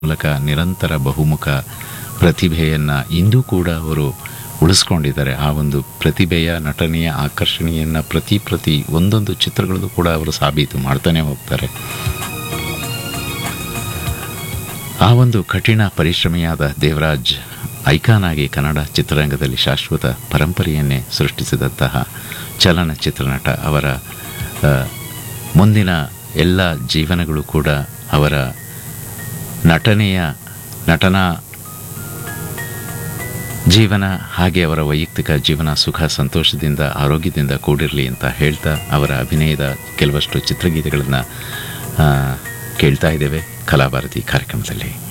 ಮೂಲಕ ನಿರಂತರ ಬಹುಮುಖ ಪ್ರತಿಭೆಯನ್ನು ಇಂದೂ ಕೂಡ ಅವರು ಉಳಿಸ್ಕೊಂಡಿದ್ದಾರೆ ಆ ಒಂದು ಪ್ರತಿಭೆಯ ನಟನೆಯ ಆಕರ್ಷಣೆಯನ್ನು ಪ್ರತಿ ಪ್ರತಿ ಒಂದೊಂದು ಚಿತ್ರಗಳಲ್ಲೂ ಕೂಡ ಅವರು ಸಾಬೀತು ಮಾಡ್ತಾನೆ ಹೋಗ್ತಾರೆ ಆ ಒಂದು ಕಠಿಣ ಪರಿಶ್ರಮಿಯಾದ ದೇವರಾಜ್ ಐಕಾನ್ ಆಗಿ ಕನ್ನಡ ಚಿತ್ರರಂಗದಲ್ಲಿ ಶಾಶ್ವತ ಪರಂಪರೆಯನ್ನೇ ಸೃಷ್ಟಿಸಿದಂತಹ ಚಲನಚಿತ್ರ ನಟ ಅವರ ಆ, ಮುಂದಿನ ಎಲ್ಲ ಜೀವನಗಳು ಕೂಡ ಅವರ ನಟನೆಯ ನಟನಾ ಜೀವನ ಹಾಗೆ ಅವರ ವೈಯಕ್ತಿಕ ಜೀವನ ಸುಖ ಸಂತೋಷದಿಂದ ಆರೋಗ್ಯದಿಂದ ಕೂಡಿರಲಿ ಅಂತ ಹೇಳ್ತಾ ಅವರ ಅಭಿನಯದ ಕೆಲವಷ್ಟು ಚಿತ್ರಗೀತೆಗಳನ್ನು ಕೇಳ್ತಾ ಇದ್ದೇವೆ ಕಲಾಭಾರತಿ ಕಾರ್ಯಕ್ರಮದಲ್ಲಿ